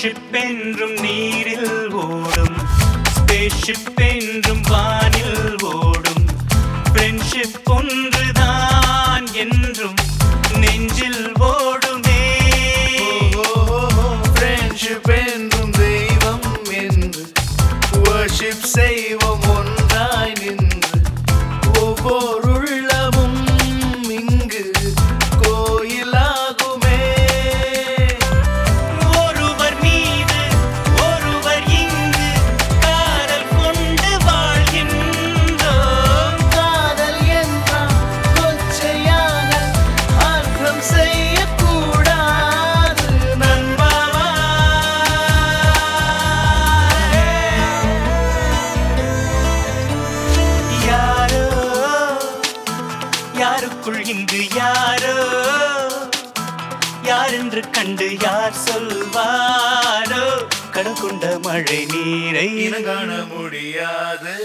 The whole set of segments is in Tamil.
ஃப்ரெண்ட்ஷிப் என்றும் நீரில் ஓடும் ஸ்பேஸ்ஷிப் என்றும் வானில் ஓடும் ஃப்ரெண்ட்ஷிப் ஒன்றுதான் என்றும் நெஞ்சில் ஓடுமே ஃப்ரெண்ட்ஷிப் என்றும் தெய்வம் என்று வர்ஷிப் செய்வோம் ஒன்றாய் நின்று ஒவ்வொரு உள்ளமும் இங்கு கோயிலாகுமே ஒருவர் மீது ஒருவர் இங்கு காதல் கொண்டு வாழ்கின்றோம் காதல் என்றால் கொச்சையாக அர்த்தம் செய்யக்கூடாது நண்பாவா யாரோ யாருக்குள் இங்கு யாரோ யாரென்று கண்டு யார் சொல்வாரோ கடல் கொண்ட மழை நீரை இனம் காண முடியாது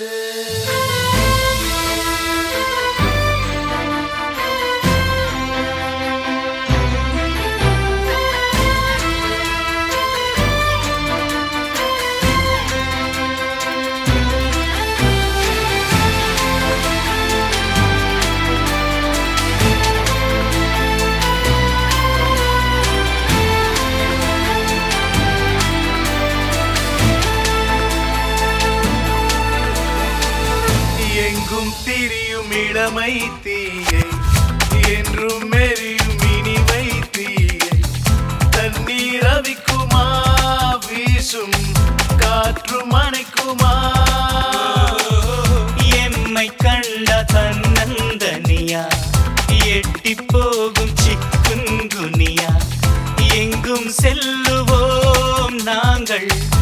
எங்கும் திரியும் இளமை தீயை என்றும் எரியும் இனிமை தீயை தண்ணீர் அவிக்குமா வீசும் காற்று மணைக்குமா எம்மை கண்ட தன்னந்தனியா எட்டி போகும் சிக்குங்குனியா எங்கும் செல்லுவோம் நாங்கள்